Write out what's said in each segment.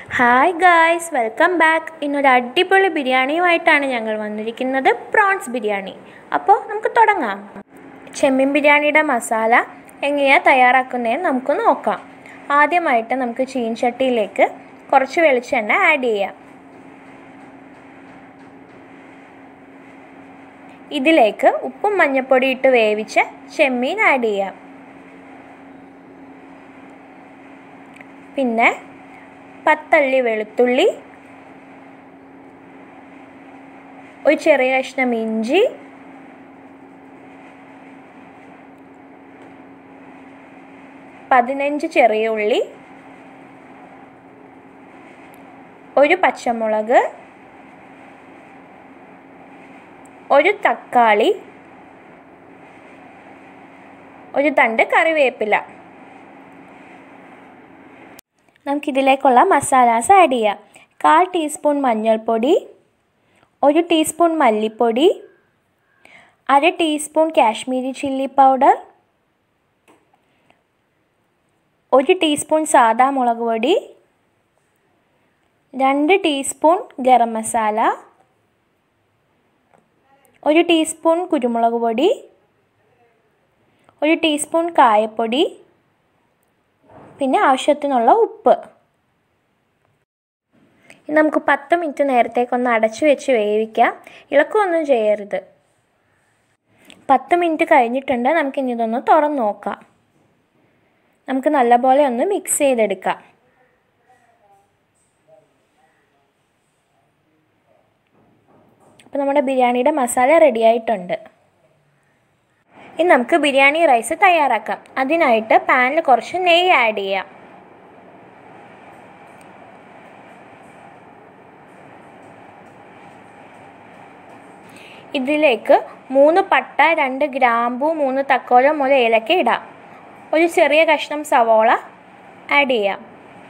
hi guys welcome back ഇന്നൊരു അടിപൊളി ബിരിയാണിയുമായിട്ടാണ് ഞങ്ങൾ വന്നിരിക്കുന്നത് പ്രോൺസ് ബിരിയാണി അപ്പോൾ നമുക്ക് തുടങ്ങാം ചെമ്മീൻ ബിരിയാണിയുടെ മസാല എങ്ങനെയാണ് തയ്യാറാക്കുന്നതെന്ന് നമുക്ക് നോക്കാം ആദ്യമായിട്ട് നമുക്ക് ചീൻചട്ടിയിലേക്ക് കുറച്ച് വെളിച്ചെണ്ണ ആഡ് ചെയ്യാം ഇതിലേക്ക് ഉപ്പും മഞ്ഞൾപ്പൊടി ഇട്ട് വേവിച്ച ചെമ്മീൻ ആഡ് ചെയ്യാം പിന്നെ പത്തള്ളി വെളുത്തുള്ളി ഒരു ചെറിയ കഷ്ണം ഇഞ്ചി പതിനഞ്ച് ചെറിയ ഉള്ളി ഒരു പച്ചമുളക് ഒരു തക്കാളി ഒരു തണ്ട് കറിവേപ്പില നമുക്കിതിലേക്കുള്ള മസാലാസ് ആഡ് ചെയ്യാം കാൽ ടീസ്പൂൺ മഞ്ഞൾപ്പൊടി ഒരു ടീസ്പൂൺ മല്ലിപ്പൊടി അര ടീസ്പൂൺ കാശ്മീരി ചില്ലി പൗഡർ ഒരു ടീസ്പൂൺ സാദാ മുളക് പൊടി രണ്ട് ടീസ്പൂൺ ഗരം മസാല ഒരു ടീസ്പൂൺ കുരുമുളക് പൊടി ഒരു ടീസ്പൂൺ കായപ്പൊടി പിന്നെ ആവശ്യത്തിനുള്ള ഉപ്പ് നമുക്ക് പത്ത് മിനിറ്റ് നേരത്തേക്കൊന്ന് അടച്ചു വെച്ച് വേവിക്കാം ഇളക്കമൊന്നും ചെയ്യരുത് പത്ത് മിനിറ്റ് കഴിഞ്ഞിട്ടുണ്ട് നമുക്കിനി ഇതൊന്ന് തുറന്ന് നോക്കാം നമുക്ക് നല്ലപോലെ ഒന്ന് മിക്സ് ചെയ്തെടുക്കാം അപ്പോൾ നമ്മുടെ ബിരിയാണിയുടെ മസാല റെഡി ആയിട്ടുണ്ട് ഇനി നമുക്ക് ബിരിയാണി റൈസ് തയ്യാറാക്കാം അതിനായിട്ട് പാനിൽ കുറച്ച് നെയ്യ് ആഡ് ചെയ്യാം ഇതിലേക്ക് മൂന്ന് പട്ട രണ്ട് ഗ്രാമ്പു മൂന്ന് തക്കോലം മുതൽ ഏലക്ക ഇടാം ഒരു ചെറിയ കഷ്ണം സവോള ആഡ് ചെയ്യാം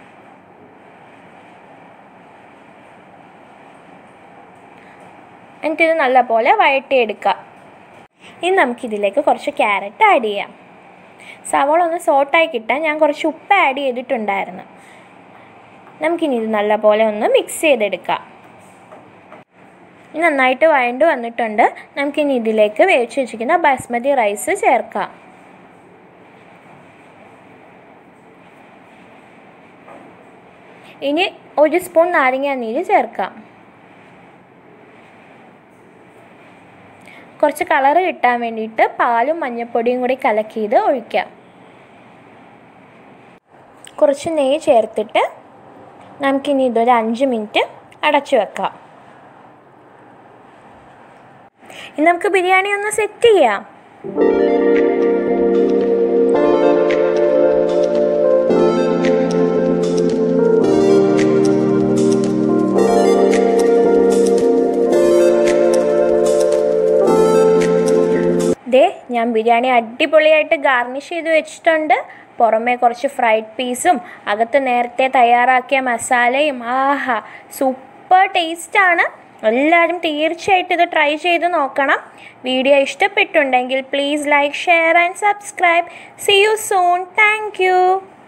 എന്നിട്ടിത് നല്ലപോലെ വഴട്ടിയെടുക്കാം ഇനി നമുക്കിതിലേക്ക് കുറച്ച് ക്യാരറ്റ് ആഡ് ചെയ്യാം സവോള ഒന്ന് സോട്ടായി കിട്ടാൻ ഞാൻ കുറച്ച് ഉപ്പ് ആഡ് ചെയ്തിട്ടുണ്ടായിരുന്നു നമുക്കിനി ഇത് നല്ലപോലെ ഒന്ന് മിക്സ് ചെയ്തെടുക്കാം ഇനി നന്നായിട്ട് വഴണ്ട് വന്നിട്ടുണ്ട് നമുക്കിനി ഇതിലേക്ക് വേവിച്ച് വെച്ചിരിക്കുന്ന ബാസ്മതി റൈസ് ചേർക്കാം ഇനി ഒരു സ്പൂൺ നാരങ്ങ നീര് ചേർക്കാം കുറച്ച് കളറ് കിട്ടാൻ വേണ്ടിയിട്ട് പാലും മഞ്ഞൾപ്പൊടിയും കൂടി കലക്കിയത് ഒഴിക്കാം കുറച്ച് നെയ്യ് ചേർത്തിട്ട് നമുക്കിനി ഇതൊരു അഞ്ച് മിനിറ്റ് അടച്ചു വെക്കാം ഇനി നമുക്ക് ബിരിയാണി ഒന്ന് സെറ്റ് ചെയ്യാം ദേ ഞാൻ ബിരിയാണി അടിപൊളിയായിട്ട് ഗാർണിഷ് ചെയ്ത് വെച്ചിട്ടുണ്ട് പുറമേ കുറച്ച് ഫ്രൈഡ് പീസും അകത്ത് നേരത്തെ തയ്യാറാക്കിയ മസാലയും ആഹാ സൂപ്പർ ടേസ്റ്റാണ് എല്ലാവരും തീർച്ചയായിട്ടും ഇത് ട്രൈ ചെയ്ത് നോക്കണം വീഡിയോ ഇഷ്ടപ്പെട്ടുണ്ടെങ്കിൽ please like share and subscribe see you soon thank